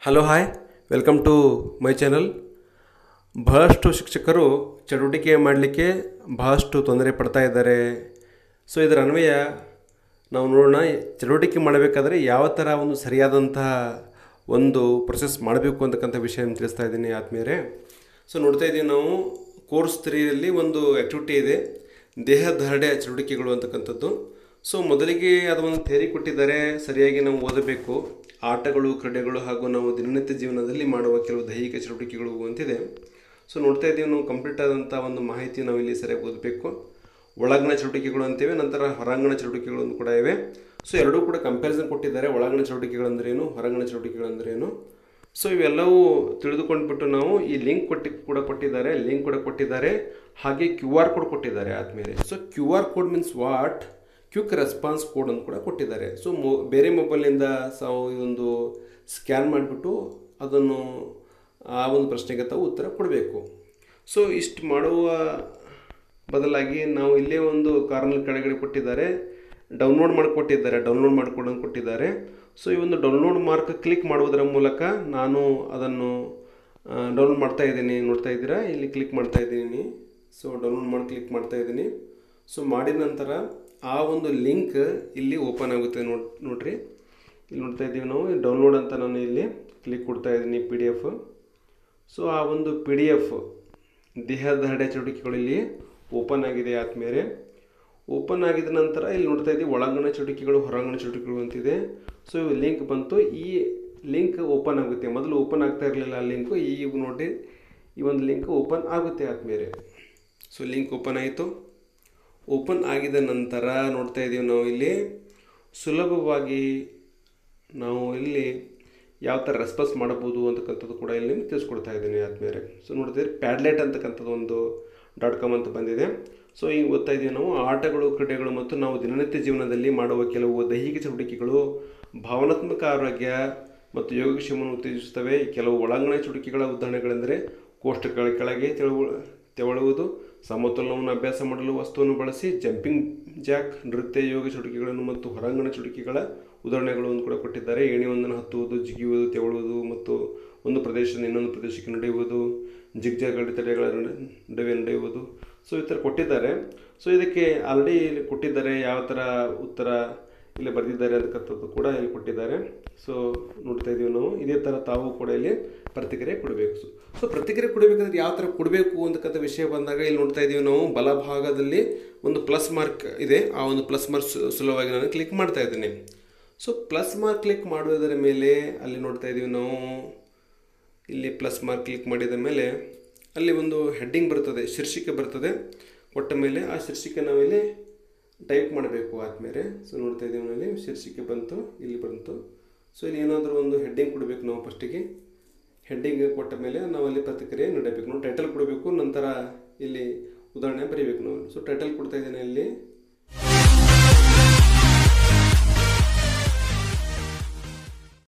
hello hi welcome to my channel ಬಹಳಷ್ಟು ಶಿಕ್ಷಕರು ಚಟುವಟಿಕೆ ಮಾಡಲಿಕ್ಕೆ ಬಹಳಷ್ಟು ತೊಂದರೆ ಪಡ್ತಾ ಇದ್ದಾರೆ ಸೊ ಇದರ ಅನ್ವಯ ನಾವು ನೋಡೋಣ ಚಟುವಟಿಕೆ ಮಾಡಬೇಕಾದ್ರೆ ಯಾವ ಥರ ಒಂದು ಸರಿಯಾದಂತಹ ಒಂದು ಪ್ರೊಸೆಸ್ ಮಾಡಬೇಕು ಅಂತಕ್ಕಂಥ ವಿಷಯ ತಿಳಿಸ್ತಾ ಇದ್ದೀನಿ ಆದ್ಮೇಲೆ ಸೊ ನೋಡ್ತಾ ಇದ್ದೀವಿ ನಾವು ಕೋರ್ಸ್ ತ್ರೀಯಲ್ಲಿ ಒಂದು ಆ್ಯಕ್ಟಿವಿಟಿ ಇದೆ ದೇಹದಾರ್ಢ್ಯ ಚಟುವಟಿಕೆಗಳು ಅಂತಕ್ಕಂಥದ್ದು ಸೊ ಮೊದಲಿಗೆ ಅದು ಒಂದು ಥೇರಿ ಕೊಟ್ಟಿದ್ದಾರೆ ಸರಿಯಾಗಿ ನಾವು ಓದಬೇಕು ಆಟಗಳು ಕ್ರೀಡೆಗಳು ಹಾಗೂ ನಾವು ದಿನನಿತ್ಯ ಜೀವನದಲ್ಲಿ ಮಾಡುವ ಕೆಲವು ದೈಹಿಕ ಚಟುವಟಿಕೆಗಳು ಅಂತಿದೆ ಸೊ ನೋಡ್ತಾ ಇದ್ದೀವಿ ನಾವು ಕಂಪ್ಲೀಟ್ ಆದಂಥ ಒಂದು ಮಾಹಿತಿ ನಾವು ಇಲ್ಲಿ ಸರಿಯಾಗಿ ಓದಬೇಕು ಒಳಾಂಗಣ ಚಟುವಟಿಕೆಗಳು ಅಂತಿವೆ ನಂತರ ಹೊರಾಂಗಣ ಚಟುವಟಿಕೆಗಳು ಅಂತ ಕೂಡ ಇವೆ ಸೊ ಎರಡೂ ಕೂಡ ಕಂಪ್ಯಾರಿಸನ್ ಕೊಟ್ಟಿದ್ದಾರೆ ಒಳಾಂಗಣ ಚಟುವಟಿಕೆಗಳು ಅಂದ್ರೇನು ಹೊರಾಂಗಣ ಚಟುವಟಿಕೆಗಳು ಅಂದ್ರೇನು ಸೊ ಇವೆಲ್ಲವೂ ತಿಳಿದುಕೊಂಡ್ಬಿಟ್ಟು ನಾವು ಈ ಲಿಂಕ್ ಕೊಟ್ಟಿ ಕೂಡ ಕೊಟ್ಟಿದ್ದಾರೆ ಲಿಂಕ್ ಕೂಡ ಕೊಟ್ಟಿದ್ದಾರೆ ಹಾಗೆ ಕ್ಯೂ ಆರ್ ಕೋಡ್ ಕೊಟ್ಟಿದ್ದಾರೆ ಆದಮೇಲೆ so Q R code means what quick response code ಅಂತ ಕೂಡ ಕೊಟ್ಟಿದ್ದಾರೆ ಸೊ ಮೊ ಬೇರೆ ಮೊಬೈಲ್ನಿಂದ ನಾವು ಈ ಒಂದು ಸ್ಕ್ಯಾನ್ ಮಾಡಿಬಿಟ್ಟು ಅದನ್ನು ಆ ಒಂದು ಪ್ರಶ್ನೆಗೆ ತಾವು ಉತ್ತರ ಕೊಡಬೇಕು ಸೊ ಇಷ್ಟು ಮಾಡುವ ಬದಲಾಗಿ ನಾವು ಇಲ್ಲೇ ಒಂದು ಕಾರ್ನರ್ ಕೆಳಗಡೆ ಕೊಟ್ಟಿದ್ದಾರೆ ಡೌನ್ಲೋಡ್ ಮಾಡಿಕೊಟ್ಟಿದ್ದಾರೆ ಡೌನ್ಲೋಡ್ ಮಾಡಿಕೊಡೋದು ಕೊಟ್ಟಿದ್ದಾರೆ ಸೊ ಈ ಒಂದು ಡೌನ್ಲೋಡ್ ಮಾರ್ಕ್ ಕ್ಲಿಕ್ ಮಾಡುವುದರ ಮೂಲಕ ನಾನು ಅದನ್ನು ಡೌನ್ಲೋಡ್ ಮಾಡ್ತಾ ಇದ್ದೀನಿ ನೋಡ್ತಾ ಇದ್ದೀರಾ ಇಲ್ಲಿ ಕ್ಲಿಕ್ ಮಾಡ್ತಾ ಇದ್ದೀನಿ ಸೊ ಡೌನ್ಲೋಡ್ ಮಾಡಿ ಕ್ಲಿಕ್ ಮಾಡ್ತಾ ಇದ್ದೀನಿ ಸೊ ಮಾಡಿದ ನಂತರ ಆ ಒಂದು ಲಿಂಕ್ ಇಲ್ಲಿ ಓಪನ್ ಆಗುತ್ತೆ ನೋಡ್ ನೋಡ್ರಿ ಇಲ್ಲಿ ನೋಡ್ತಾ ಇದ್ದೀವಿ ನಾವು ಡೌನ್ಲೋಡ್ ಅಂತ ನಾನು ಇಲ್ಲಿ ಕ್ಲಿಕ್ ಕೊಡ್ತಾ ಇದ್ದೀನಿ ಪಿ ಡಿ ಎಫ್ ಸೊ ಆ ಒಂದು ಪಿ ಡಿ ಎಫ್ ದೇಹದಾರ್ಢ್ಯ ಚಟುವಟಿಕೆಗಳು ಇಲ್ಲಿ ಓಪನ್ ಆಗಿದೆ ಆದಮೇಲೆ ಓಪನ್ ಆಗಿದ ನಂತರ ಇಲ್ಲಿ ನೋಡ್ತಾ ಇದ್ದೀವಿ ಒಳಾಂಗಣ ಚಟುವಟಿಕೆಗಳು ಹೊರಾಂಗಣ ಚಟುವಟಿಕೆಗಳು ಅಂತಿದೆ ಸೊ ಲಿಂಕ್ ಬಂತು ಈ ಲಿಂಕ್ ಓಪನ್ ಆಗುತ್ತೆ ಮೊದಲು ಓಪನ್ ಆಗ್ತಾ ಇರಲಿಲ್ಲ ಆ ಲಿಂಕು ಈಗ ನೋಡಿ ಈ ಒಂದು ಲಿಂಕ್ ಓಪನ್ ಆಗುತ್ತೆ ಆದಮೇಲೆ ಸೊ ಲಿಂಕ್ ಓಪನ್ ಆಯಿತು ಓಪನ್ ಆಗಿದ ನಂತರ ನೋಡ್ತಾ ಇದ್ದೀವಿ ನಾವು ಇಲ್ಲಿ ಸುಲಭವಾಗಿ ನಾವು ಇಲ್ಲಿ ಯಾವ ಥರ ರೆಸ್ಪಾನ್ಸ್ ಮಾಡಬಹುದು ಅಂತಕ್ಕಂಥದ್ದು ಕೂಡ ಇಲ್ಲಿ ನಿಮ್ಗೆ ತಿಳಿಸ್ಕೊಡ್ತಾ ಇದ್ದೀನಿ ಆದಮೇಲೆ ಸೊ ನೋಡ್ತಿದ್ರೆ ಪ್ಯಾಡ್ಲೆಟ್ ಅಂತಕ್ಕಂಥದ್ದು ಒಂದು ಡಾಟ್ ಕಾಮ್ ಅಂತ ಬಂದಿದೆ ಸೊ ಈಗ ಓದ್ತಾ ಇದ್ದೀವಿ ನಾವು ಆಟಗಳು ಕ್ರೀಡೆಗಳು ಮತ್ತು ನಾವು ದಿನನಿತ್ಯ ಜೀವನದಲ್ಲಿ ಮಾಡುವ ಕೆಲವು ದೈಹಿಕ ಚಟುವಟಿಕೆಗಳು ಭಾವನಾತ್ಮಕ ಆರೋಗ್ಯ ಮತ್ತು ಯೋಗಕ್ಷೇಮವನ್ನು ಉತ್ತೇಜಿಸುತ್ತವೆ ಕೆಲವು ಒಳಾಂಗಣ ಚಟುವಟಿಕೆಗಳ ಉದಾಹರಣೆಗಳೆಂದರೆ ಕೋಷ್ಟಕಗಳ ಕೆಳಗೆ ತೆಳುವು ತೆವಳುವುದು ಸಮತೋಲನವನ್ನು ಅಭ್ಯಾಸ ಮಾಡಲು ವಸ್ತುವನ್ನು ಬಳಸಿ ಜಂಪಿಂಗ್ ಜಾಕ್ ನೃತ್ಯ ಯೋಗ ಚಟುವಟಿಕೆಗಳನ್ನು ಮತ್ತು ಹೊರಾಂಗಣ ಚಟುವಟಿಕೆಗಳ ಉದಾಹರಣೆಗಳನ್ನು ಕೂಡ ಕೊಟ್ಟಿದ್ದಾರೆ ಏಣಿಯೊಂದನ್ನು ಹತ್ತುವುದು ಜಿಗಿಯುವುದು ತೆವಳುವುದು ಮತ್ತು ಒಂದು ಪ್ರದೇಶದಿಂದ ಇನ್ನೊಂದು ಪ್ರದೇಶಕ್ಕೆ ನಡೆಯುವುದು ಜಿಗ್ಜಾಗ್ ಅಡೆತಡೆಗಳ ನಡುವೆ ನಡೆಯುವುದು ಸೊ ಈ ಥರ ಕೊಟ್ಟಿದ್ದಾರೆ ಸೊ ಇದಕ್ಕೆ ಆಲ್ರೆಡಿ ಇಲ್ಲಿ ಕೊಟ್ಟಿದ್ದಾರೆ ಯಾವ ಥರ ಉತ್ತರ ಇಲ್ಲಿ ಬರೆದಿದ್ದಾರೆ ಅಂತಕ್ಕಂಥದ್ದು ಕೂಡ ಇಲ್ಲಿ ಕೊಟ್ಟಿದ್ದಾರೆ ಸೊ ನೋಡ್ತಾ ಇದ್ದೀವಿ ನಾವು ಇದೇ ಥರ ತಾವು ಕೂಡ ಇಲ್ಲಿ ಪ್ರತಿಕ್ರಿಯೆ ಕೊಡಬೇಕು ಸೊ ಸೊ ಪ್ರತಿಕ್ರಿಯೆ ಕೊಡಬೇಕಂದ್ರೆ ಯಾವ ಥರ ಕೊಡಬೇಕು ಅಂತಕ್ಕಂಥ ವಿಷಯ ಬಂದಾಗ ಇಲ್ಲಿ ನೋಡ್ತಾ ಇದ್ದೀವಿ ನಾವು ಬಲಭಾಗದಲ್ಲಿ ಒಂದು ಪ್ಲಸ್ ಮಾರ್ಕ್ ಇದೆ ಆ ಒಂದು ಪ್ಲಸ್ ಮಾರ್ಕ್ ಸುಲಭವಾಗಿ ನಾನು ಕ್ಲಿಕ್ ಮಾಡ್ತಾ ಇದ್ದೀನಿ ಸೊ ಪ್ಲಸ್ ಮಾರ್ಕ್ ಕ್ಲಿಕ್ ಮಾಡುವುದರ ಮೇಲೆ ಅಲ್ಲಿ ನೋಡ್ತಾ ಇದ್ದೀವಿ ನಾವು ಇಲ್ಲಿ ಪ್ಲಸ್ ಮಾರ್ಕ್ ಕ್ಲಿಕ್ ಮಾಡಿದ ಮೇಲೆ ಅಲ್ಲಿ ಒಂದು ಹೆಡ್ಡಿಂಗ್ ಬರ್ತದೆ ಶೀರ್ಷಿಕೆ ಬರ್ತದೆ ಕೊಟ್ಟ ಮೇಲೆ ಆ ಶೀರ್ಷಿಕೆ ನಾವಿಲ್ಲಿ ಟೈಪ್ ಮಾಡಬೇಕು ಆದಮೇಲೆ ಸೊ ನೋಡ್ತಾ ಇದ್ದೀವಿ ನಾವಿಲ್ಲಿ ಶೀರ್ಷಿಕೆ ಬಂತು ಇಲ್ಲಿ ಬಂತು ಸೊ ಇಲ್ಲಿ ಏನಾದರೂ ಒಂದು ಹೆಡ್ಡಿಂಗ್ ಕೊಡಬೇಕು ನಾವು ಫಸ್ಟಿಗೆ ಹೆಡ್ಡಿಂಗ್ ಕೊಟ್ಟ ಮೇಲೆ ನಾವು ಅಲ್ಲಿ ಪ್ರತಿಕ್ರಿಯೆ ನೀಡಬೇಕು ನಾವು ಟೈಟಲ್ ಕೊಡಬೇಕು ನಂತರ ಇಲ್ಲಿ ಉದಾಹರಣೆ ಬರೀಬೇಕು ನಾವು ಸೊ ಟೈಟಲ್ ಕೊಡ್ತಾ ಇದ್ದೀನಿ ಇಲ್ಲಿ